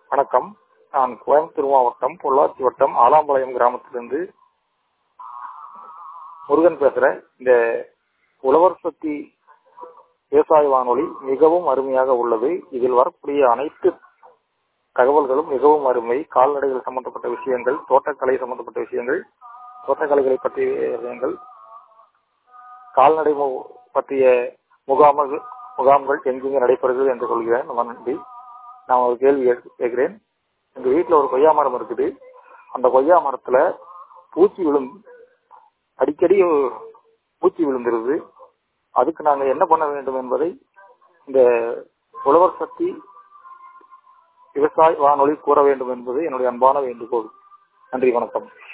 வணக்கம் நான் கோயம்புத்தூர் மாவட்டம் பொள்ளாச்சி வட்டம் ஆலாம்பாளையம் கிராமத்திலிருந்து முருகன் பேசுறேன் இந்த உழவர் சக்தி விவசாய வானொலி மிகவும் அருமையாக உள்ளது இதில் வரக்கூடிய அனைத்து தகவல்களும் மிகவும் அருமை கால்நடைகள் சம்பந்தப்பட்ட விஷயங்கள் தோட்டக்கலை சம்பந்தப்பட்ட விஷயங்கள் தோட்டக்கலைகளை பற்றிய விஷயங்கள் கால்நடை மு- பற்றிய முகாமல் முகாம்கள் எங்கெங்கே நடைபெறுகிறது என்று சொல்கிறேன் ரொம்ப நன்றி நான் ஒரு கேள்வி கேட்க- கேட்கிறேன் எங்க வீட்டுல ஒரு கொய்யா மரம் இருக்குது அந்த கொய்யா மரத்துல பூச்சி விழும் அடிக்கடி பூச்சி விழுந்துருது அதுக்கு நாங்க என்ன பண்ண வேண்டும் என்பதை இந்த உழவர் சக்தி விவசாய வானொலி கூற வேண்டும் என்பது என்னுடைய அன்பான வேண்டுகோள் நன்றி வணக்கம்